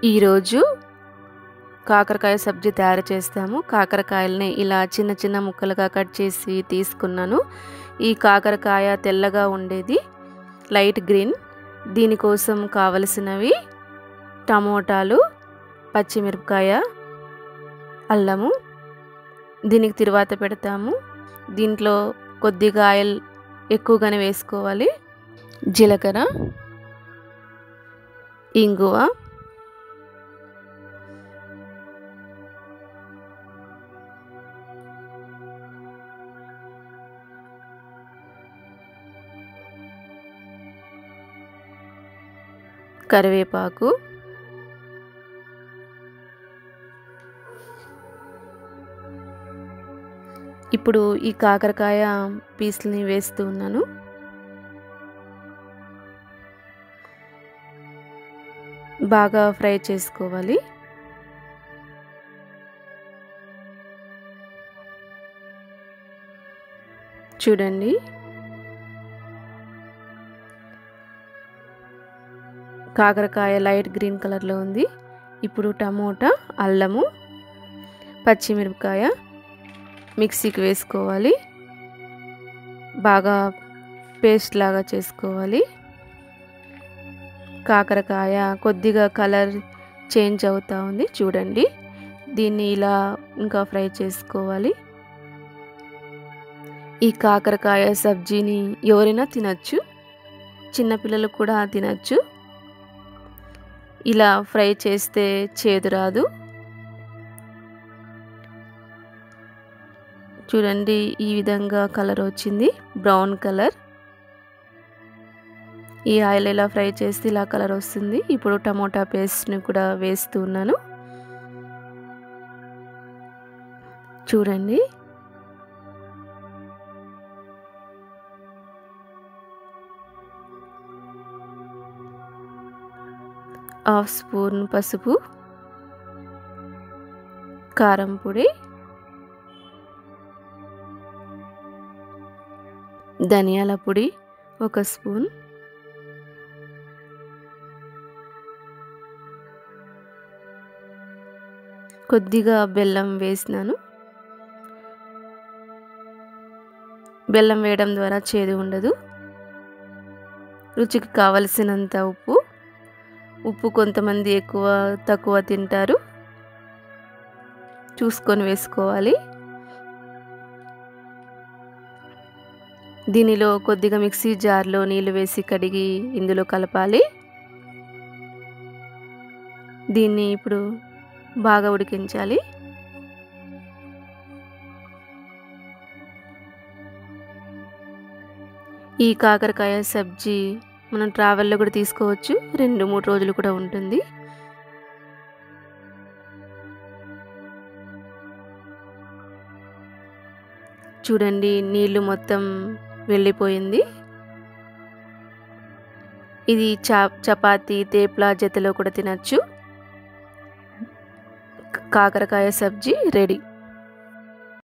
ఈరోజు కాకరకాయ సబ్జీ తయారు చేస్తాము కాకరకాయలని ఇలా చిన్న చిన్న ముక్కలుగా కట్ చేసి తీసుకున్నాను ఈ కాకరకాయ తెల్లగా ఉండేది లైట్ గ్రీన్ దీనికోసం కావలసినవి టమోటాలు పచ్చిమిరపకాయ అల్లము దీనికి తిరువాత పెడతాము దీంట్లో కొద్దిగా ఆయిల్ ఎక్కువగానే వేసుకోవాలి జీలకర్ర ఇంగువ కరివేపాకు ఇప్పుడు ఈ కాకరకాయ పీస్ని వేస్తూ ఉన్నాను బాగా ఫ్రై చేసుకోవాలి చూడండి కాకరకాయ లైట్ గ్రీన్ కలర్లో ఉంది ఇప్పుడు టమోటా అల్లము పచ్చిమిరపకాయ మిక్సీకి వేసుకోవాలి బాగా పేస్ట్ లాగా చేసుకోవాలి కాకరకాయ కొద్దిగా కలర్ చేంజ్ అవుతూ ఉంది చూడండి దీన్ని ఇలా ఇంకా ఫ్రై చేసుకోవాలి ఈ కాకరకాయ సబ్జీని ఎవరైనా తినచ్చు చిన్నపిల్లలు కూడా తినచ్చు ఇలా ఫ్రై చేస్తే చేదు రాదు చూడండి ఈ విధంగా కలర్ వచ్చింది బ్రౌన్ కలర్ ఈ ఆయిల్ ఇలా ఫ్రై చేస్తే ఇలా కలర్ వస్తుంది ఇప్పుడు టమోటా పేస్ట్ని కూడా వేస్తున్నాను చూడండి హాఫ్ స్పూన్ పసుపు కారం పొడి ధనియాల పొడి ఒక స్పూన్ కొద్దిగా బెల్లం వేసినాను బెల్లం వేయడం ద్వారా చేదు ఉండదు రుచికి కావలసినంత ఉప్పు ఉప్పు కొంతమంది ఎక్కువ తక్కువ తింటారు చూసుకొని వేసుకోవాలి దీనిలో కొద్దిగా మిక్సీ జార్లో నీళ్ళు వేసి కడిగి ఇందులో కలపాలి దీన్ని ఇప్పుడు బాగా ఉడికించాలి ఈ కాకరకాయ సబ్జీ మనం ట్రావెల్లో కూడా తీసుకోవచ్చు రెండు మూడు రోజులు కూడా ఉంటుంది చూడండి నీళ్ళు మొత్తం వెళ్ళిపోయింది ఇది చా చపాతీ తేప్లా జతలో కూడా తినచ్చు కాకరకాయ సబ్జీ రెడీ